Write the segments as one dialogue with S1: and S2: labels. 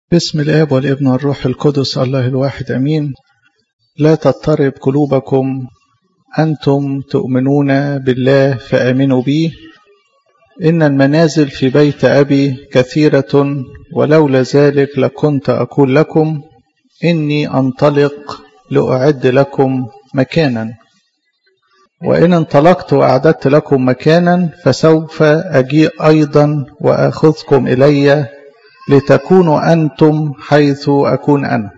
S1: بسم الآب والابن والروح القدس الله الواحد أمين لا تضطرب قلوبكم أنتم تؤمنون بالله فآمنوا بي إن المنازل في بيت أبي كثيرة ولولا ذلك لكنت أقول لكم إني أنطلق لأعد لكم مكانا وإن انطلقت وأعددت لكم مكانا فسوف أجيء أيضا وأخذكم إلي لتكونوا أنتم حيث أكون أنا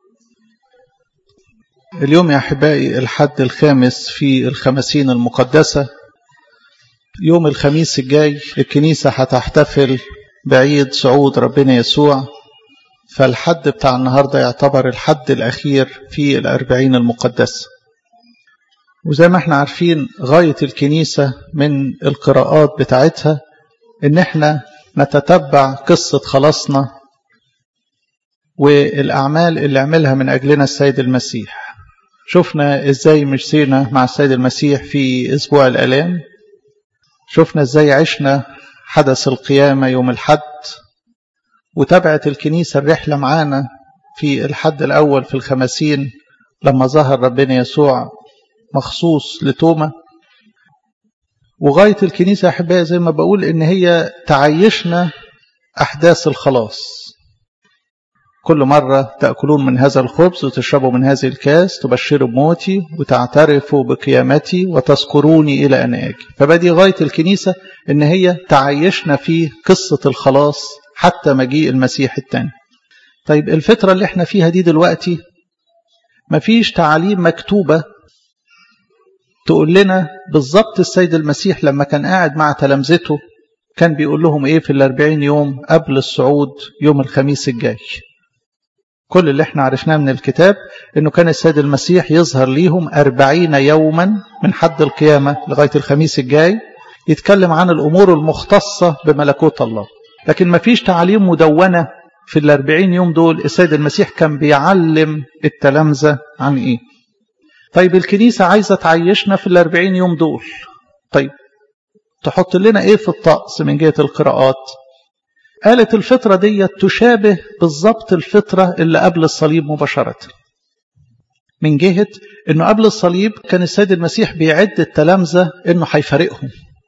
S1: اليوم يا أحبائي الحد الخامس في الخمسين المقدسة يوم الخميس الجاي الكنيسة هتحتفل بعيد صعود ربنا يسوع فالحد بتاع النهاردة يعتبر الحد الأخير في الأربعين المقدسة وزي ما احنا عارفين غاية الكنيسة من القراءات بتاعتها ان احنا نتتبع قصة خلاصنا والأعمال اللي عملها من أجلنا السيد المسيح شفنا ازاي مشينا مع السيد المسيح في أسبوع الألام شفنا ازاي عشنا حدث القيامة يوم الحد وتابعت الكنيسة الرحلة معانا في الحد الأول في الخمسين لما ظهر ربنا يسوع مخصوص لتوما وغاية الكنيسة أحبائي زي ما بقول إن هي تعيشنا أحداث الخلاص كل مرة تأكلون من هذا الخبز وتشربوا من هذه الكاس تبشروا بموتي وتعترفوا بقيامتي وتذكروني إلى أن آجي فبدي غاية الكنيسة إن هي تعيشنا في قصة الخلاص حتى مجيء المسيح الثاني طيب الفترة اللي احنا فيها دي دلوقتي مفيش تعاليم مكتوبة تقول لنا بالظبط السيد المسيح لما كان قاعد مع تلامذته كان بيقول لهم ايه في الاربعين يوم قبل الصعود يوم الخميس الجاي كل اللي احنا عرفناه من الكتاب انه كان السيد المسيح يظهر ليهم أربعين يوما من حد القيامة لغاية الخميس الجاي يتكلم عن الأمور المختصة بملكوت الله لكن ما فيش تعاليم مدونة في الأربعين يوم دول السيد المسيح كان بيعلم التلامذة عن ايه طيب الكنيسة عايزة تعيشنا في الأربعين يوم دول طيب تحط لنا ايه في الطقس من جهة القراءات قالت الفترة دي تشابه بالضبط الفترة اللي قبل الصليب مباشرة من جهة انه قبل الصليب كان السيد المسيح بيعد التلامذة انه هيفارقهم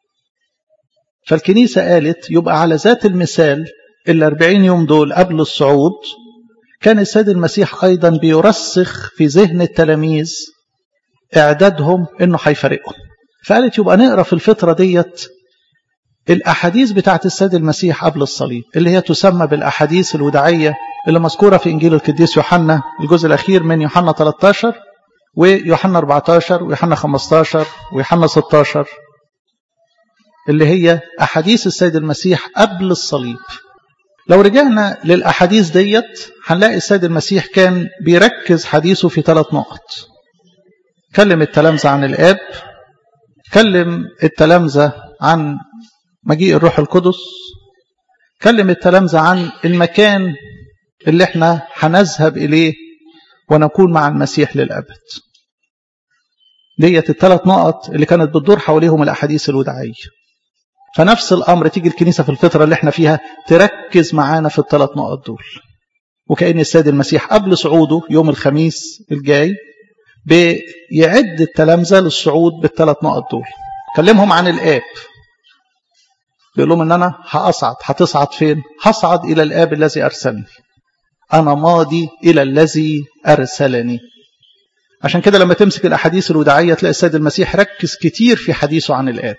S1: فالكنيسة قالت يبقى على ذات المثال الأربعين يوم دول قبل الصعود كان السيد المسيح أيضا بيرسخ في ذهن التلاميذ إعدادهم إنه هيفارقهم فقالت يبقى نقرأ في الفترة ديت الأحاديث بتاعت السيد المسيح قبل الصليب اللي هي تسمى بالأحاديث الوداعية اللي مذكورة في إنجيل القديس يوحنا الجزء الأخير من يوحنا 13 ويوحنا 14 ويوحنا 15 ويوحنا 16 اللي هي أحاديث السيد المسيح قبل الصليب لو رجعنا للأحاديث ديت هنلاقي السيد المسيح كان بيركز حديثه في ثلاث نقط كلم التلامذة عن الآب كلم التلامذة عن مجيء الروح القدس كلم التلامذة عن المكان اللي احنا هنذهب إليه ونكون مع المسيح للأبد ديت الثلاث نقط اللي كانت بتدور حواليهم الأحاديث الوداعية فنفس الأمر تيجي الكنيسة في الفترة اللي احنا فيها تركز معانا في الثلاث نقط دول وكأن السيد المسيح قبل صعوده يوم الخميس الجاي بيعد التلامذة للصعود بالثلاث نقط دول كلمهم عن الآب بيقول لهم ان انا هاصعد هتصعد فين هصعد الى الاب الذي ارسلني انا ماضي الى الذي ارسلني عشان كده لما تمسك الاحاديث الوداعيه تلاقي السيد المسيح ركز كتير في حديثه عن الاب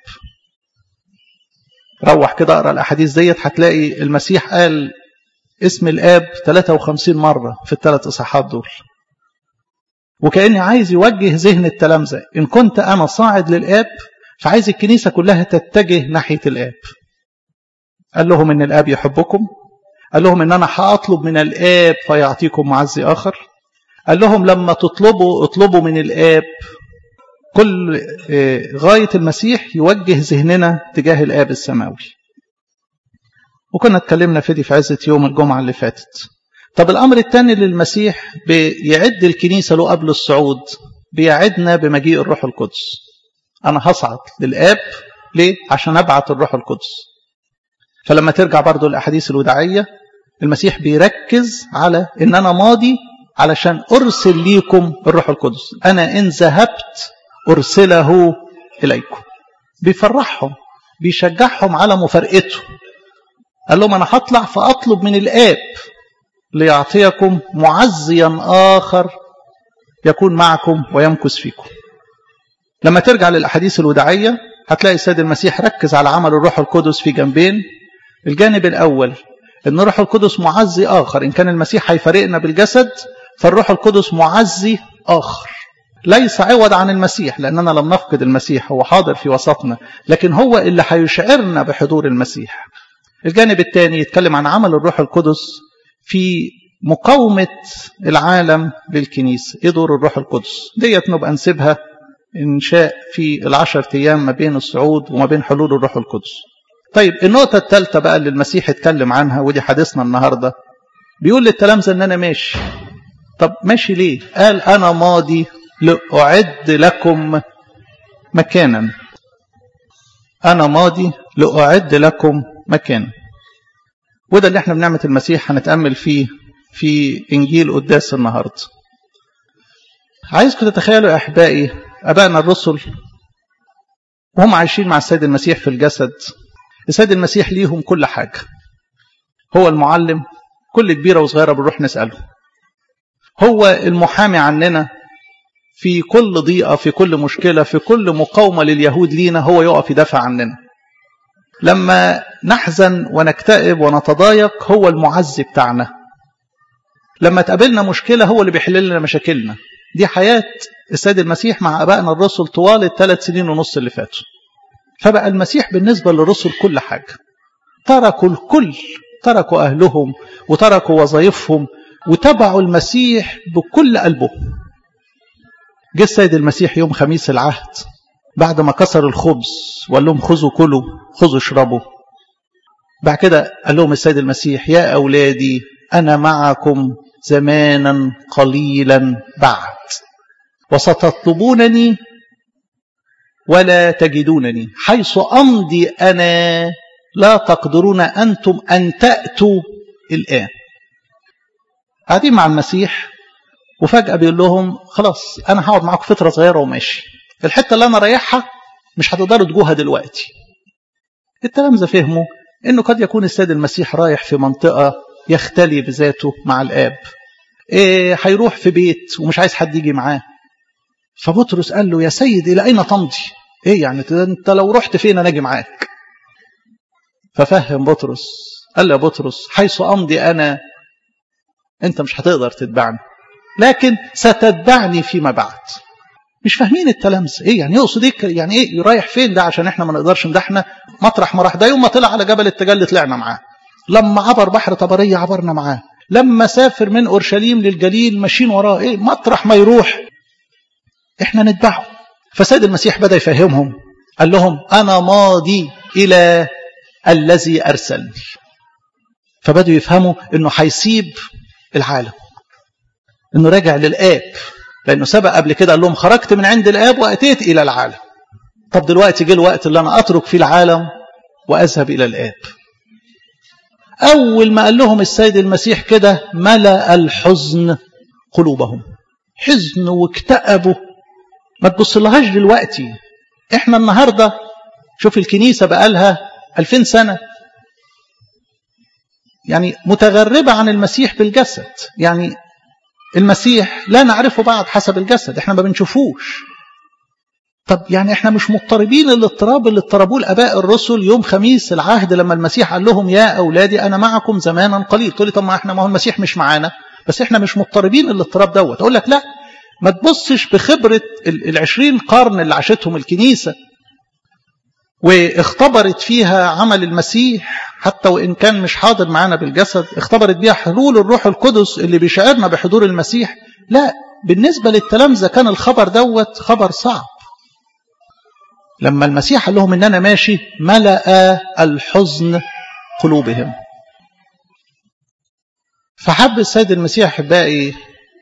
S1: روح كده اقرا الاحاديث ديت هتلاقي المسيح قال اسم الاب 53 مره في الثلاث اصحاحات دول وكاني عايز يوجه ذهن التلامذه ان كنت انا صاعد للاب فعايز الكنيسه كلها تتجه ناحيه الاب قال لهم ان الاب يحبكم قال لهم ان انا هاطلب من الاب فيعطيكم معزي اخر قال لهم لما تطلبوا اطلبوا من الاب كل غايه المسيح يوجه ذهننا تجاه الاب السماوي وكنا اتكلمنا في دي في عزه يوم الجمعه اللي فاتت طب الامر الثاني للمسيح بيعد الكنيسه له قبل الصعود بيعدنا بمجيء الروح القدس انا هصعد للاب ليه عشان ابعت الروح القدس فلما ترجع برضو الاحاديث الوداعيه المسيح بيركز على ان انا ماضي علشان ارسل ليكم الروح القدس انا ان ذهبت ارسله اليكم بيفرحهم بيشجعهم على مفارقته قال لهم انا هطلع فاطلب من الاب ليعطيكم معزيا اخر يكون معكم ويمكث فيكم لما ترجع للاحاديث الوداعيه هتلاقي السيد المسيح ركز على عمل الروح القدس في جنبين الجانب الاول ان الروح القدس معزي اخر ان كان المسيح هيفارقنا بالجسد فالروح القدس معزي اخر ليس عوض عن المسيح لاننا لم نفقد المسيح هو حاضر في وسطنا لكن هو اللي هيشعرنا بحضور المسيح الجانب الثاني يتكلم عن عمل الروح القدس في مقاومة العالم للكنيسة ايه دور الروح القدس ديت نبقى نسيبها إن شاء في العشر أيام ما بين الصعود وما بين حلول الروح القدس طيب النقطة الثالثة بقى اللي المسيح اتكلم عنها ودي حديثنا النهاردة بيقول للتلامذة ان انا ماشي طب ماشي ليه قال انا ماضي لأعد لكم مكانا انا ماضي لأعد لكم مكانا وده اللي احنا بنعمة المسيح هنتأمل فيه في انجيل قداس النهاردة عايزكم تتخيلوا يا احبائي ابائنا الرسل وهم عايشين مع السيد المسيح في الجسد السيد المسيح ليهم كل حاجة هو المعلم كل كبيرة وصغيرة بنروح نسأله هو المحامي عننا في كل ضيقة في كل مشكلة في كل مقاومة لليهود لينا هو يقف يدافع عننا لما نحزن ونكتئب ونتضايق هو المعزي بتاعنا لما تقابلنا مشكلة هو اللي بيحل لنا مشاكلنا دي حياة السيد المسيح مع أبائنا الرسل طوال الثلاث سنين ونص اللي فاتوا فبقى المسيح بالنسبة للرسل كل حاجة تركوا الكل تركوا أهلهم وتركوا وظائفهم وتبعوا المسيح بكل قلبهم جه السيد المسيح يوم خميس العهد بعد ما كسر الخبز وقال لهم خذوا كلوا خذوا اشربوا بعد كده قال لهم السيد المسيح يا أولادي أنا معكم زمانا قليلا بعد وستطلبونني ولا تجدونني حيث أمضي أنا لا تقدرون أنتم أن تأتوا الآن قاعدين مع المسيح وفجأة بيقول لهم خلاص أنا هقعد معاكم فترة صغيرة وماشي الحتة اللي أنا رايحها مش هتقدروا تجوها دلوقتي التلامذة فهموا أنه قد يكون السيد المسيح رايح في منطقة يختلي بذاته مع الآب إيه هيروح في بيت ومش عايز حد يجي معاه فبطرس قال له يا سيد إلى أين تمضي إيه يعني أنت لو رحت فين أنا أجي معاك ففهم بطرس قال له يا بطرس حيث أمضي أنا أنت مش هتقدر تتبعني لكن ستتبعني فيما بعد مش فاهمين التلامذة ايه يعني يقصد ايه يعني ايه رايح فين ده عشان احنا ما نقدرش ده احنا مطرح ما راح ده يوم ما طلع على جبل التجلي طلعنا معاه لما عبر بحر طبرية عبرنا معاه لما سافر من اورشليم للجليل ماشيين وراه ايه مطرح ما يروح احنا نتبعه فسيد المسيح بدا يفهمهم قال لهم انا ماضي الى الذي ارسلني فبدوا يفهموا انه هيسيب العالم انه راجع للاب لانه سبق قبل كده قال لهم خرجت من عند الاب واتيت الى العالم طب دلوقتي جه الوقت اللي انا اترك فيه العالم واذهب الى الاب اول ما قال لهم السيد المسيح كده ملا الحزن قلوبهم حزن واكتئبوا ما تبص لهاش دلوقتي احنا النهارده شوف الكنيسه بقالها 2000 سنه يعني متغربه عن المسيح بالجسد يعني المسيح لا نعرفه بعد حسب الجسد احنا ما بنشوفوش طب يعني احنا مش مضطربين الاضطراب اللي اضطربوه الاباء الرسل يوم خميس العهد لما المسيح قال لهم يا اولادي انا معكم زمانا قليل تقول لي طب ما احنا ما هو المسيح مش معانا بس احنا مش مضطربين الاضطراب دوت اقول لك لا ما تبصش بخبره العشرين قرن اللي عاشتهم الكنيسه واختبرت فيها عمل المسيح حتى وإن كان مش حاضر معانا بالجسد اختبرت بيها حلول الروح القدس اللي بيشعرنا بحضور المسيح لا بالنسبة للتلامذة كان الخبر دوت خبر صعب لما المسيح قال لهم ان انا ماشي ملأ الحزن قلوبهم فحب السيد المسيح احبائي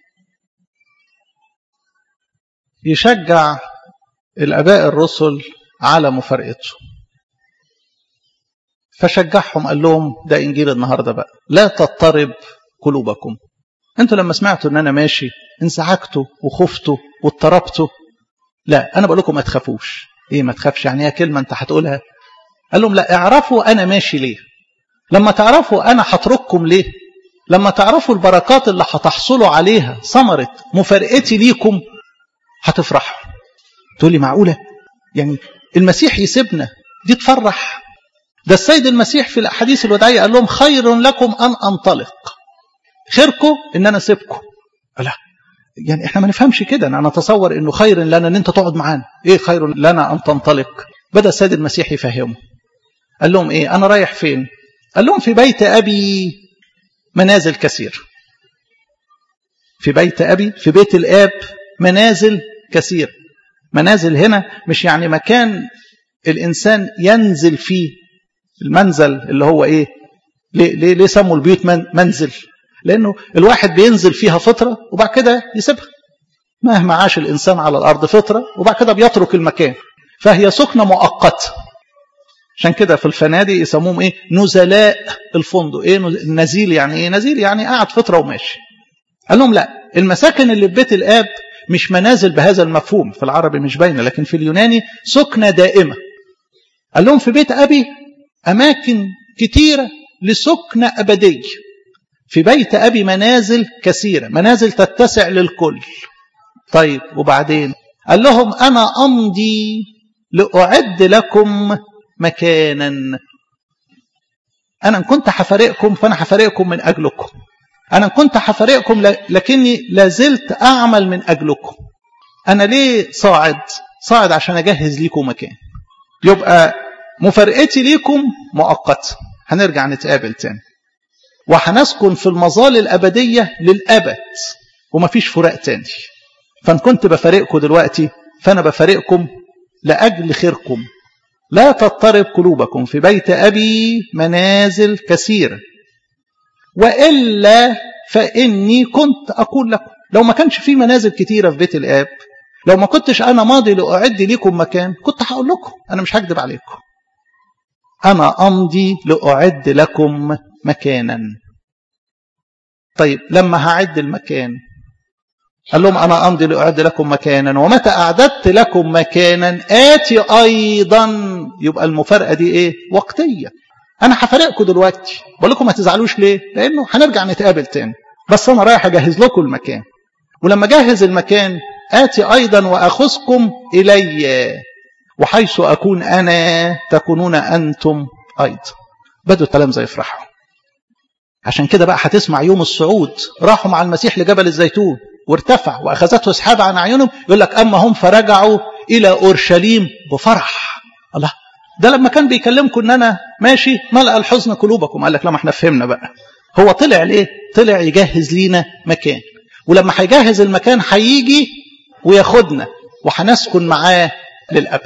S1: يشجع الاباء الرسل على مفارقته فشجعهم قال لهم ده إنجيل النهاردة بقى لا تضطرب قلوبكم انتوا لما سمعتوا ان انا ماشي انزعجتوا وخفتوا واضطربتوا لا انا بقول لكم ما تخافوش ايه ما تخافش يعني هي كلمه انت هتقولها قال لهم لا اعرفوا انا ماشي ليه لما تعرفوا انا هترككم ليه لما تعرفوا البركات اللي هتحصلوا عليها ثمره مفارقتي ليكم هتفرحوا تقول لي معقوله يعني المسيح يسيبنا دي تفرح ده السيد المسيح في الاحاديث الوداعيه قال لهم خير لكم ان انطلق خيركم ان انا اسيبكم لا يعني احنا ما نفهمش كده انا نتصور انه خير لنا ان انت تقعد معانا ايه خير لنا ان تنطلق بدا السيد المسيح يفهمه قال لهم ايه انا رايح فين قال لهم في بيت ابي منازل كثير في بيت ابي في بيت الاب منازل كثير منازل هنا مش يعني مكان الانسان ينزل فيه المنزل اللي هو ايه ليه ليه, ليه سموا البيوت من منزل لانه الواحد بينزل فيها فتره وبعد كده يسيبها مهما عاش الانسان على الارض فتره وبعد كده بيترك المكان فهي سكنه مؤقته عشان كده في الفنادق يسموهم ايه نزلاء الفندق ايه نزيل يعني ايه نزيل يعني قاعد فتره وماشي قال لهم لا المساكن اللي في بيت الاب مش منازل بهذا المفهوم في العربي مش باينه لكن في اليوناني سكنه دائمه قال لهم في بيت ابي اماكن كتيره لسكنه ابديه في بيت أبي منازل كثيرة منازل تتسع للكل طيب وبعدين قال لهم أنا أمضي لأعد لكم مكانا أنا كنت حفارقكم فأنا حفارقكم من أجلكم أنا كنت حفارقكم لكني لازلت أعمل من أجلكم أنا ليه صاعد صاعد عشان أجهز ليكم مكان يبقى مفارقتي ليكم مؤقتة هنرجع نتقابل تاني وهنسكن في المظال الأبدية للأبد ومفيش فراق تاني فإن كنت بفارقكم دلوقتي فأنا بفارقكم لأجل خيركم لا تضطرب قلوبكم في بيت أبي منازل كثيرة وإلا فإني كنت أقول لكم لو ما كانش في منازل كتيرة في بيت الآب لو ما كنتش أنا ماضي لأعد لكم مكان كنت هقول لكم أنا مش هكذب عليكم أنا أمضي لأعد لكم مكانا طيب لما هعد المكان قال لهم أنا أمضي لأعد لكم مكانا ومتى أعددت لكم مكانا آتي أيضا يبقى المفارقة دي إيه وقتية أنا هفارقكم دلوقتي بقول لكم ما تزعلوش ليه لأنه هنرجع نتقابل تاني بس أنا رايح أجهز لكم المكان ولما أجهز المكان آتي أيضا وأخذكم إلي وحيث أكون أنا تكونون أنتم أيضا بدوا التلامذة يفرحوا عشان كده بقى هتسمع يوم الصعود راحوا مع المسيح لجبل الزيتون وارتفع واخذته سحاب عن اعينهم يقول لك اما هم فرجعوا الى اورشليم بفرح الله ده لما كان بيكلمكم ان انا ماشي ملأ الحزن قلوبكم قال لك لا ما احنا فهمنا بقى هو طلع ليه طلع يجهز لينا مكان ولما هيجهز المكان هيجي وياخدنا وهنسكن معاه للابد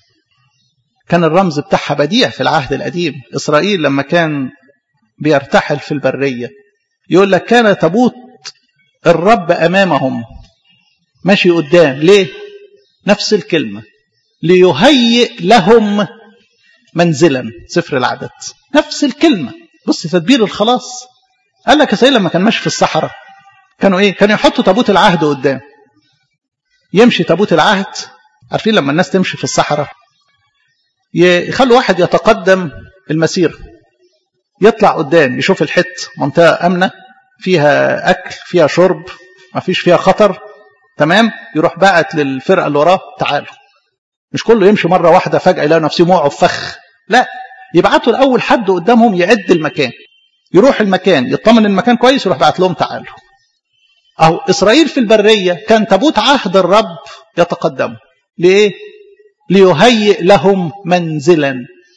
S1: كان الرمز بتاعها بديع في العهد القديم اسرائيل لما كان بيرتحل في البريه يقول لك كان تابوت الرب امامهم ماشي قدام ليه نفس الكلمه ليهيئ لهم منزلا سفر العدد نفس الكلمه بص تدبير الخلاص قال لك يا سيدي لما كان ماشي في الصحراء كانوا ايه كانوا يحطوا تابوت العهد قدام يمشي تابوت العهد عارفين لما الناس تمشي في الصحراء يخلوا واحد يتقدم المسير يطلع قدام يشوف الحت منطقة أمنة فيها أكل فيها شرب ما فيش فيها خطر تمام يروح باعت للفرقة اللي وراه تعالوا مش كله يمشي مرة واحدة فجأة يلاقي نفسه موقع في فخ لا يبعتوا الأول حد قدامهم يعد المكان يروح المكان يطمن المكان كويس يروح بعت لهم تعالوا أو إسرائيل في البرية كان تابوت عهد الرب يتقدم ليه؟ ليهيئ لهم منزلا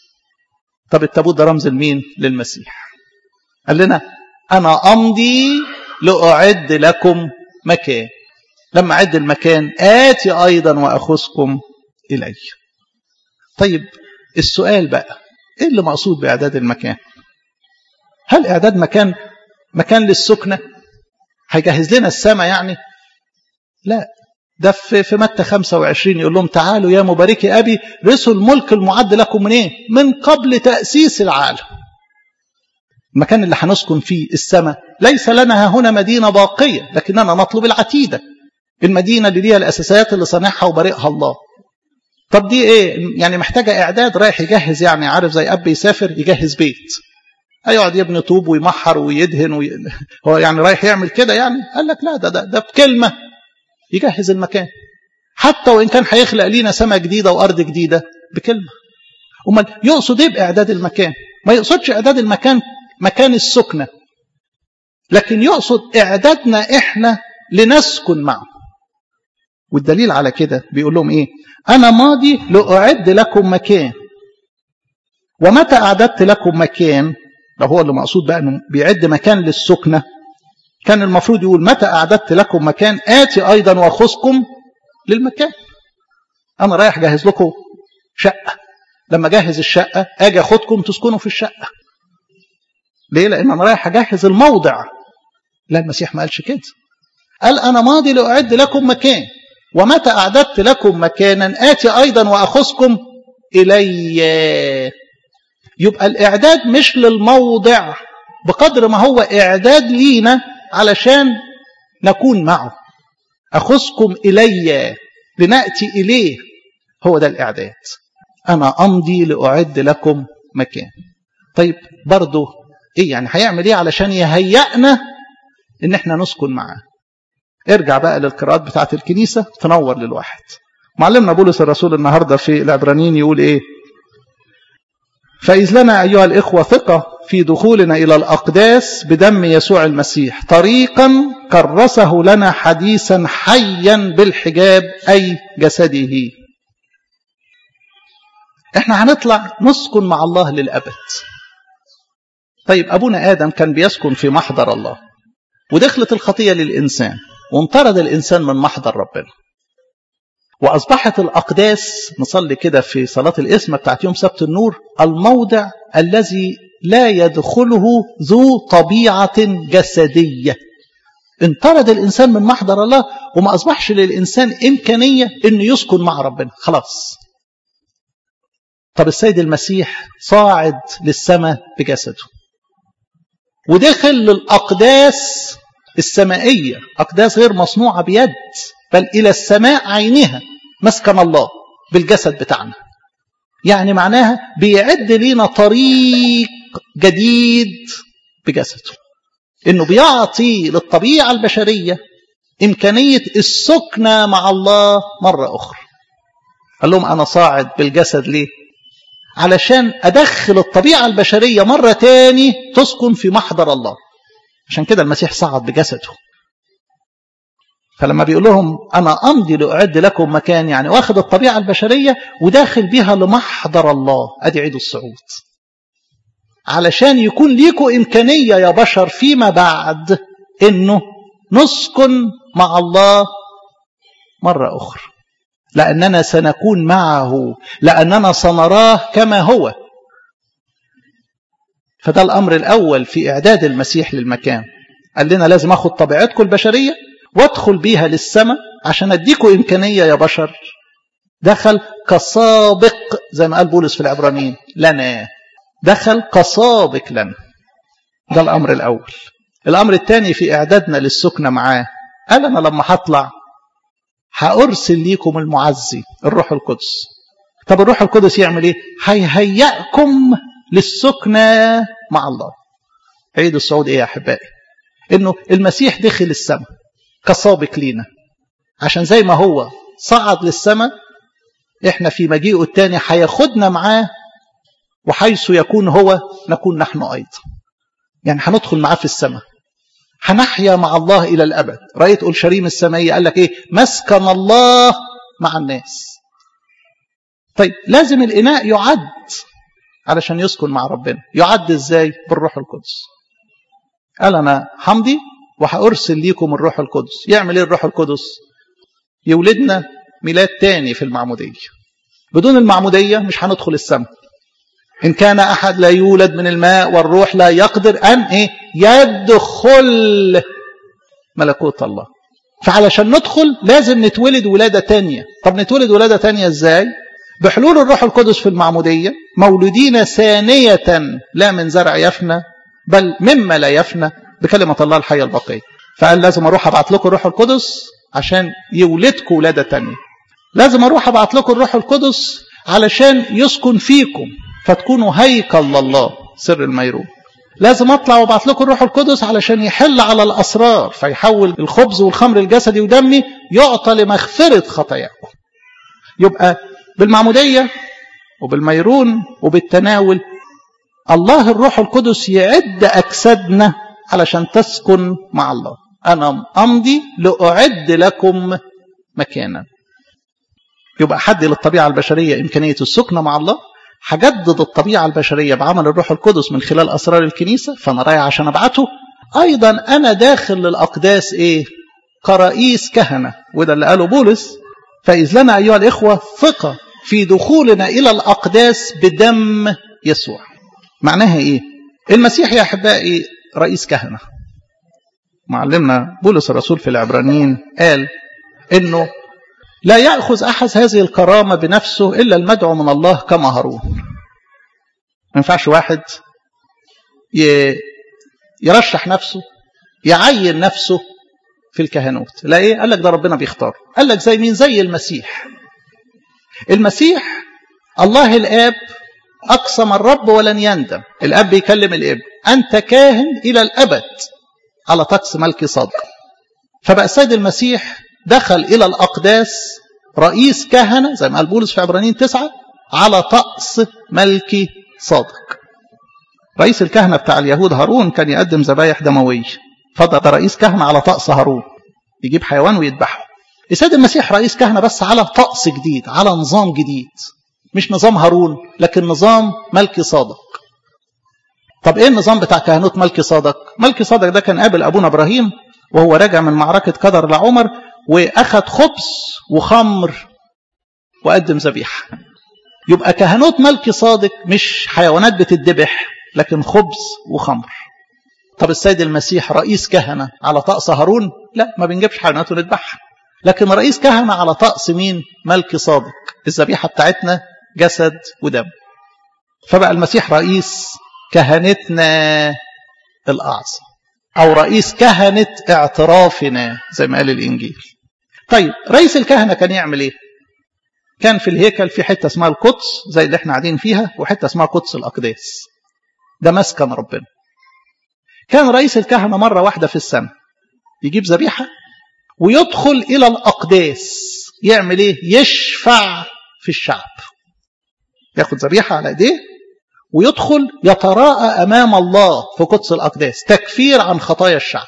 S1: طب التابوت ده رمز لمين؟ للمسيح قال لنا أنا أمضي لأعد لكم مكان لما أعد المكان آتي أيضا وأخذكم إلي طيب السؤال بقى إيه اللي مقصود بإعداد المكان هل إعداد مكان مكان للسكنة هيجهز لنا السماء يعني لا ده في في متى 25 يقول لهم تعالوا يا مباركي ابي رثوا الملك المعد لكم من ايه؟ من قبل تاسيس العالم. المكان اللي هنسكن فيه السماء ليس لنا هنا مدينه باقيه لكننا نطلب العتيده. المدينه اللي ليها الاساسيات اللي صانعها وبارئها الله. طب دي ايه؟ يعني محتاجه اعداد رايح يجهز يعني عارف زي اب يسافر يجهز بيت. هيقعد يبني طوب ويمحر ويدهن وي... هو يعني رايح يعمل كده يعني؟ قال لك لا ده ده, ده بكلمه يجهز المكان حتى وإن كان هيخلق لينا سماء جديدة وأرض جديدة بكلمة أمال يقصد إيه بإعداد المكان ما يقصدش إعداد المكان مكان السكنة لكن يقصد إعدادنا إحنا لنسكن معه والدليل على كده بيقول لهم إيه أنا ماضي لأعد لكم مكان ومتى أعددت لكم مكان لو هو اللي مقصود بقى أنه بيعد مكان للسكنة كان المفروض يقول متى أعددت لكم مكان آتي أيضا وأخذكم للمكان أنا رايح أجهز لكم شقة لما أجهز الشقة أجي أخدكم تسكنوا في الشقة ليه؟ لأن أنا رايح أجهز الموضع لا المسيح ما قالش كده قال أنا ماضي لأعد لكم مكان ومتى أعددت لكم مكانا آتي أيضا وأخذكم إلي يبقى الإعداد مش للموضع بقدر ما هو إعداد لينا علشان نكون معه أخذكم إلي لنأتي إليه هو ده الإعداد أنا أمضي لأعد لكم مكان طيب برضه إيه يعني هيعمل إيه علشان يهيئنا إن إحنا نسكن معاه ارجع بقى للقراءات بتاعة الكنيسة تنور للواحد معلمنا بولس الرسول النهاردة في العبرانيين يقول إيه فإذ لنا أيها الإخوة ثقة في دخولنا إلى الأقداس بدم يسوع المسيح طريقا كرسه لنا حديثا حيا بالحجاب أي جسده احنا هنطلع نسكن مع الله للأبد طيب أبونا آدم كان بيسكن في محضر الله ودخلت الخطية للإنسان وانطرد الإنسان من محضر ربنا وأصبحت الأقداس نصلي كده في صلاة الإسمة بتاعت يوم سبت النور الموضع الذي لا يدخله ذو طبيعة جسدية انطرد الإنسان من محضر الله وما أصبحش للإنسان إمكانية أنه يسكن مع ربنا خلاص طب السيد المسيح صاعد للسماء بجسده ودخل للأقداس السمائية أقداس غير مصنوعة بيد بل إلى السماء عينها مسكن الله بالجسد بتاعنا يعني معناها بيعد لينا طريق جديد بجسده انه بيعطي للطبيعه البشريه امكانيه السكنه مع الله مره اخرى قال لهم انا صاعد بالجسد ليه علشان ادخل الطبيعه البشريه مره تاني تسكن في محضر الله عشان كده المسيح صعد بجسده فلما بيقول لهم انا امضي لاعد لكم مكان يعني واخد الطبيعه البشريه وداخل بيها لمحضر الله ادي عيد الصعود علشان يكون ليكوا امكانيه يا بشر فيما بعد انه نسكن مع الله مره اخرى لاننا سنكون معه لاننا سنراه كما هو فده الامر الاول في اعداد المسيح للمكان قال لنا لازم اخد طبيعتكم البشريه وادخل بيها للسماء عشان اديكم امكانيه يا بشر دخل كسابق زي ما قال بولس في العبرانيين لنا دخل كسابق لنا ده الامر الاول الامر الثاني في اعدادنا للسكنه معاه قال انا لما هطلع هارسل ليكم المعزي الروح القدس طب الروح القدس يعمل ايه هيهيئكم للسكنه مع الله عيد الصعود ايه يا احبائي انه المسيح دخل السماء كسابق لينا عشان زي ما هو صعد للسماء احنا في مجيئه الثاني هياخدنا معاه وحيث يكون هو نكون نحن ايضا يعني هندخل معاه في السماء هنحيا مع الله الى الابد رايت اورشليم السمائيه قال لك ايه مسكن الله مع الناس طيب لازم الاناء يعد علشان يسكن مع ربنا يعد ازاي بالروح القدس قال انا حمدي وهارسل ليكم الروح القدس يعمل ايه الروح القدس يولدنا ميلاد تاني في المعموديه بدون المعموديه مش هندخل السماء ان كان احد لا يولد من الماء والروح لا يقدر ان ايه يدخل ملكوت الله فعلشان ندخل لازم نتولد ولادة تانية طب نتولد ولادة تانية ازاي بحلول الروح القدس في المعمودية مولودين ثانية لا من زرع يفنى بل مما لا يفنى بكلمة الله الحية البقية فقال لازم أروح أبعت لكم الروح القدس عشان يولدكم ولادة تانية لازم أروح أبعت لكم الروح القدس علشان يسكن فيكم فتكونوا هيكل لله سر الميرون لازم اطلع وابعت لكم الروح القدس علشان يحل على الاسرار فيحول الخبز والخمر الجسدي ودمي يعطى لمغفره خطاياكم يبقى بالمعموديه وبالميرون وبالتناول الله الروح القدس يعد اجسادنا علشان تسكن مع الله انا امضي لاعد لكم مكانا يبقى حد للطبيعه البشريه امكانيه السكن مع الله هجدد الطبيعة البشرية بعمل الروح القدس من خلال أسرار الكنيسة فأنا رايح عشان أبعته أيضا أنا داخل للأقداس إيه كرئيس كهنة وده اللي قاله بولس فإذ لنا أيها الإخوة ثقة في دخولنا إلى الأقداس بدم يسوع معناها إيه المسيح يا أحبائي رئيس كهنة معلمنا بولس الرسول في العبرانيين قال إنه لا يأخذ أحد هذه الكرامة بنفسه إلا المدعو من الله كما هارون ما ينفعش واحد يرشح نفسه يعين نفسه في الكهنوت لا ايه قال لك ده ربنا بيختار قال لك زي مين زي المسيح المسيح الله الاب اقسم الرب ولن يندم الاب بيكلم الابن انت كاهن الى الابد على طقس ملكي صادق فبقى السيد المسيح دخل إلى الأقداس رئيس كهنة زي ما قال بولس في عبرانيين تسعة على طقس ملكي صادق رئيس الكهنة بتاع اليهود هارون كان يقدم ذبايح دموية فضل رئيس كهنة على طقس هارون يجيب حيوان ويذبحه السيد المسيح رئيس كهنة بس على طقس جديد على نظام جديد مش نظام هارون لكن نظام ملكي صادق طب ايه النظام بتاع كهنوت ملكي صادق ملكي صادق ده كان قابل ابونا ابراهيم وهو راجع من معركة قدر لعمر واخد خبز وخمر وقدم ذبيحه يبقى كهنوت ملكي صادق مش حيوانات بتذبح لكن خبز وخمر طب السيد المسيح رئيس كهنة على طقس هارون لا ما بنجيبش حيوانات ونذبحها لكن رئيس كهنة على طقس مين ملكي صادق الذبيحة بتاعتنا جسد ودم فبقى المسيح رئيس كهنتنا الأعظم أو رئيس كهنة اعترافنا زي ما قال الإنجيل طيب رئيس الكهنة كان يعمل إيه كان في الهيكل في حتة اسمها القدس زي اللي احنا قاعدين فيها وحتة اسمها قدس الأقداس ده مسكن ربنا كان رئيس الكهنة مرة واحدة في السنة يجيب ذبيحة ويدخل إلى الأقداس يعمل إيه يشفع في الشعب ياخد ذبيحة على إيديه ويدخل يتراءى أمام الله في قدس الأقداس تكفير عن خطايا الشعب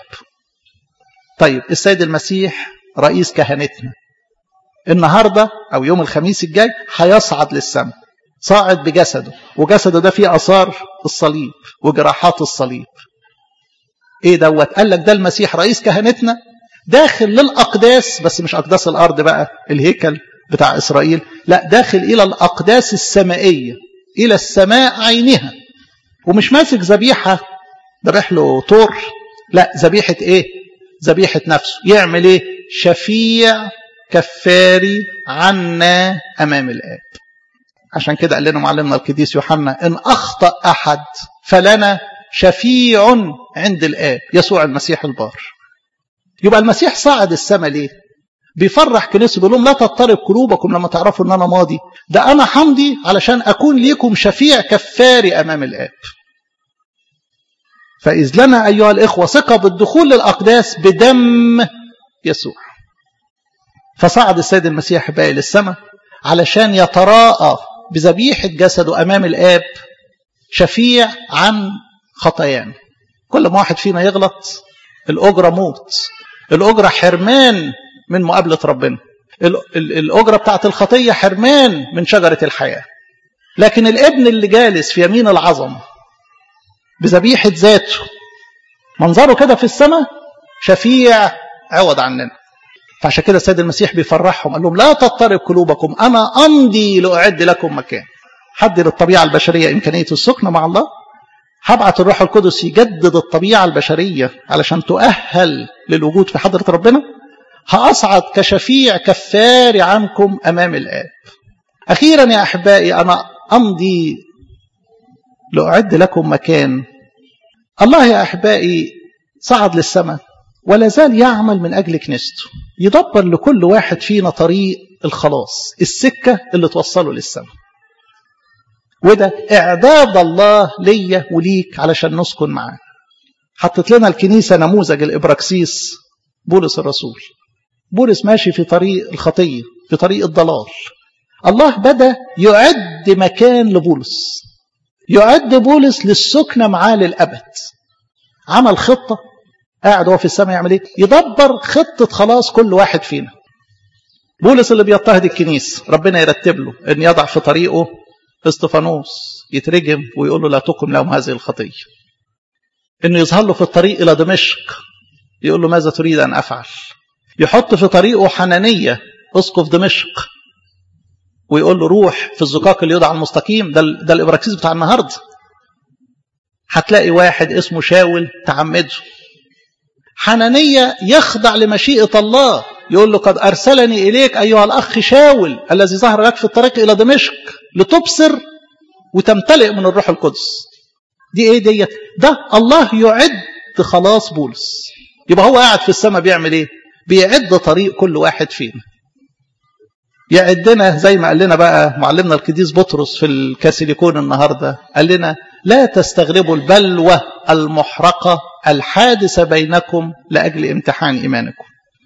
S1: طيب السيد المسيح رئيس كهنتنا النهاردة أو يوم الخميس الجاي هيصعد للسماء صاعد بجسده وجسده ده فيه أثار الصليب وجراحات الصليب ايه دوت قال لك ده المسيح رئيس كهنتنا داخل للأقداس بس مش أقداس الأرض بقى الهيكل بتاع إسرائيل لا داخل إلى الأقداس السمائية إلى السماء عينها ومش ماسك ذبيحة ذبح له طور لا ذبيحة إيه ذبيحة نفسه يعمل إيه شفيع كفاري عنا أمام الآب عشان كده قال لنا معلمنا القديس يوحنا إن أخطأ أحد فلنا شفيع عند الآب يسوع المسيح البار يبقى المسيح صعد السماء ليه بيفرح كنيسه بيقول لهم لا تضطرب قلوبكم لما تعرفوا ان انا ماضي ده انا حمضي علشان اكون ليكم شفيع كفاري امام الاب فاذ لنا ايها الاخوه ثقه بالدخول للاقداس بدم يسوع فصعد السيد المسيح باقي للسماء علشان يتراءى بذبيحه جسده امام الاب شفيع عن خطايانا كل ما واحد فينا يغلط الاجره موت الاجره حرمان من مقابلة ربنا الأجرة بتاعت الخطية حرمان من شجرة الحياة لكن الابن اللي جالس في يمين العظمة بذبيحة ذاته منظره كده في السماء شفيع عوض عننا فعشان كده السيد المسيح بيفرحهم قال لهم لا تضطرب قلوبكم أنا أمضي لأعد لكم مكان حد للطبيعة البشرية إمكانية السكن مع الله هبعت الروح القدس يجدد الطبيعة البشرية علشان تؤهل للوجود في حضرة ربنا هأصعد كشفيع كفار عنكم أمام الآب أخيرا يا أحبائي أنا أمضي لأعد لكم مكان الله يا أحبائي صعد للسماء ولا زال يعمل من أجل كنيسته يدبر لكل واحد فينا طريق الخلاص السكة اللي توصله للسماء وده إعداد الله ليا وليك علشان نسكن معاه حطت لنا الكنيسة نموذج الإبراكسيس بولس الرسول بولس ماشي في طريق الخطية في طريق الضلال الله بدأ يعد مكان لبولس يعد بولس للسكنة معاه للأبد عمل خطة قاعد هو في السماء يعمل ايه يدبر خطة خلاص كل واحد فينا بولس اللي بيضطهد الكنيسة ربنا يرتب له ان يضع في طريقه استفانوس يترجم ويقول له لا تقم لهم هذه الخطية انه يظهر له في الطريق الى دمشق يقول له ماذا تريد ان افعل يحط في طريقه حنانية اسقف دمشق ويقول له روح في الزقاق اللي يدعى المستقيم ده, ده الابراكسيس بتاع النهارده هتلاقي واحد اسمه شاول تعمده حنانية يخضع لمشيئة الله يقول له قد أرسلني إليك أيها الأخ شاول الذي ظهر لك في الطريق إلى دمشق لتبصر وتمتلئ من الروح القدس دي إيه ديت ده الله يعد خلاص بولس يبقى هو قاعد في السماء بيعمل إيه بيعد طريق كل واحد فينا يعدنا زي ما قال لنا بقى معلمنا القديس بطرس في الكاسيليكون النهارده قال لنا لا تستغربوا البلوى المحرقه الحادثه بينكم لاجل امتحان ايمانكم.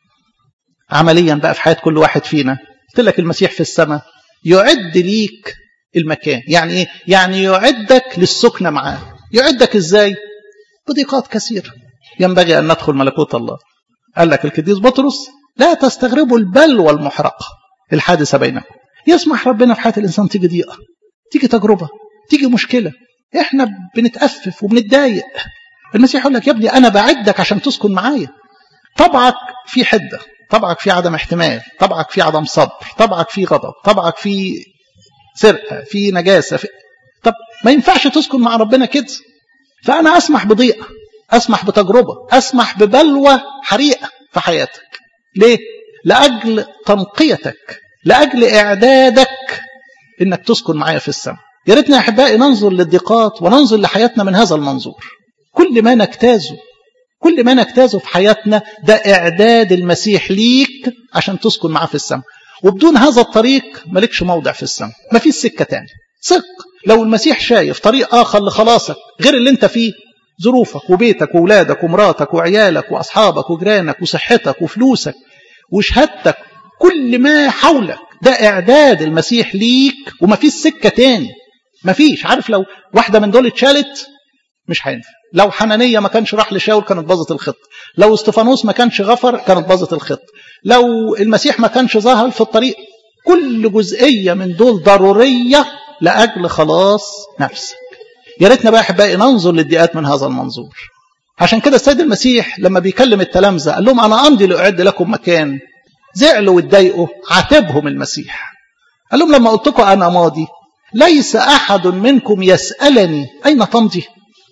S1: عمليا بقى في حياه كل واحد فينا قلت لك المسيح في السماء يعد ليك المكان، يعني ايه؟ يعني يعدك للسكنه معاه. يعدك ازاي؟ بضيقات كثيره. ينبغي ان ندخل ملكوت الله. قال لك القديس بطرس لا تستغربوا البلوى المحرقه الحادثه بينكم. يسمح ربنا في حياه الانسان تيجي ضيقه، تيجي تجربه، تيجي مشكله، احنا بنتأفف وبنتضايق المسيح يقول لك يا ابني انا بعدك عشان تسكن معايا طبعك في حده طبعك في عدم احتمال طبعك في عدم صبر طبعك في غضب طبعك في سرقه في نجاسه في... طب ما ينفعش تسكن مع ربنا كده فانا اسمح بضيقه اسمح بتجربه اسمح ببلوى حريقه في حياتك ليه لاجل تنقيتك لاجل اعدادك انك تسكن معايا في السماء يا ريتنا يا احبائي ننظر للضيقات وننظر لحياتنا من هذا المنظور كل ما نجتازه كل ما نجتازه في حياتنا ده اعداد المسيح ليك عشان تسكن معاه في السماء وبدون هذا الطريق مالكش موضع في السماء ما فيش سكه تاني ثق لو المسيح شايف طريق اخر لخلاصك غير اللي انت فيه ظروفك وبيتك وولادك ومراتك وعيالك واصحابك وجيرانك وصحتك وفلوسك وشهادتك كل ما حولك ده اعداد المسيح ليك وما فيش سكه تاني مفيش عارف لو واحدة من دول اتشالت مش هينفع لو حنانية ما كانش راح لشاول كانت باظت الخط لو استفانوس ما كانش غفر كانت باظت الخط لو المسيح ما كانش ظهر في الطريق كل جزئية من دول ضرورية لأجل خلاص نفسك يا ريتنا بقى احبائي ننظر للضيقات من هذا المنظور عشان كده السيد المسيح لما بيكلم التلامذة قال لهم أنا أمضي لأعد لكم مكان زعلوا واتضايقوا عاتبهم المسيح قال لهم لما قلت لكم أنا ماضي ليس أحد منكم يسألني أين تمضي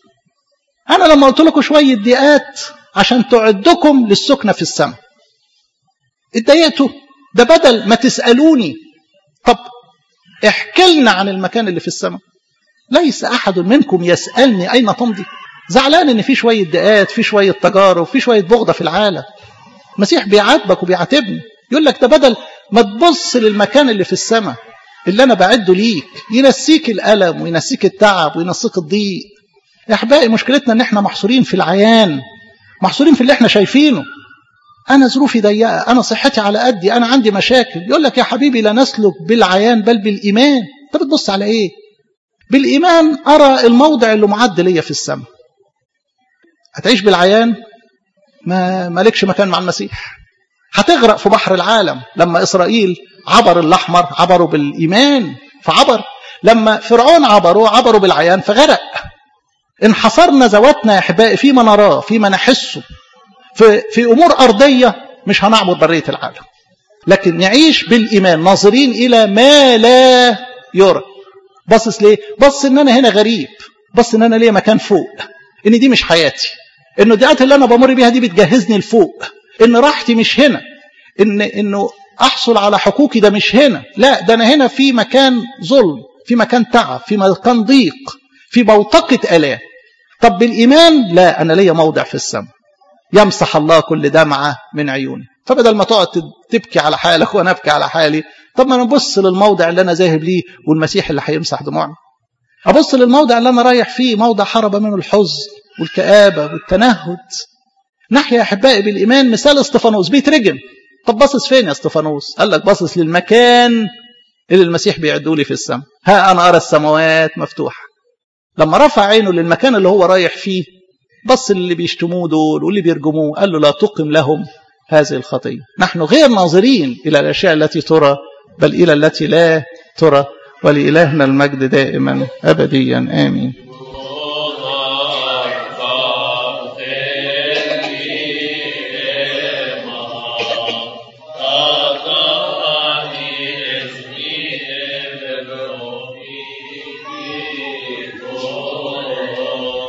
S1: أنا لما قلت لكم شوية دقات عشان تعدكم للسكنة في السماء اتضايقتوا ده بدل ما تسألوني طب احكي لنا عن المكان اللي في السماء ليس أحد منكم يسألني أين تمضي زعلان ان في شوية دقات في شوية تجارب في شوية بغضة في العالم المسيح بيعاتبك وبيعاتبني يقول لك ده بدل ما تبص للمكان اللي في السماء اللي انا بعده ليك ينسيك الالم وينسيك التعب وينسيك الضيق يا احبائي مشكلتنا ان احنا محصورين في العيان محصورين في اللي احنا شايفينه انا ظروفي ضيقه انا صحتي على قدي انا عندي مشاكل يقول لك يا حبيبي لا نسلك بالعيان بل بالايمان انت بتبص على ايه بالايمان ارى الموضع اللي معد ليا في السماء هتعيش بالعيان ما مالكش مكان مع المسيح هتغرق في بحر العالم لما اسرائيل عبر الأحمر عبروا بالإيمان فعبر لما فرعون عبروا عبروا بالعيان فغرق انحصرنا ذواتنا يا أحبائي فيما نراه فيما نحسه في, في أمور أرضية مش هنعبد برية العالم لكن نعيش بالإيمان ناظرين إلى ما لا يرى باصص ليه؟ بص إن أنا هنا غريب بص إن أنا ليا مكان فوق إن دي مش حياتي إن الدقات اللي أنا بمر بيها دي بتجهزني لفوق إن راحتي مش هنا ان انه احصل على حقوقي ده مش هنا لا ده انا هنا في مكان ظلم في مكان تعب في مكان ضيق في بوتقة الام طب بالايمان لا انا ليا موضع في السماء يمسح الله كل دمعه من عيوني فبدل ما تقعد تبكي على حالك وانا ابكي على حالي طب ما نبص للموضع اللي انا ذاهب ليه والمسيح اللي هيمسح دموعنا ابص للموضع اللي انا رايح فيه موضع حرب منه الحزن والكآبة والتنهد نحيا يا احبائي بالايمان مثال استفانوس بيترجم طب باصص فين يا استفانوس قال لك باصص للمكان اللي المسيح بيعده لي في السماء ها انا ارى السماوات مفتوحه لما رفع عينه للمكان اللي هو رايح فيه بص اللي بيشتموه دول واللي بيرجموه قال له لا تقم لهم هذه الخطيه نحن غير ناظرين الى الاشياء التي ترى بل الى التي لا ترى ولإلهنا المجد دائما أبديا آمين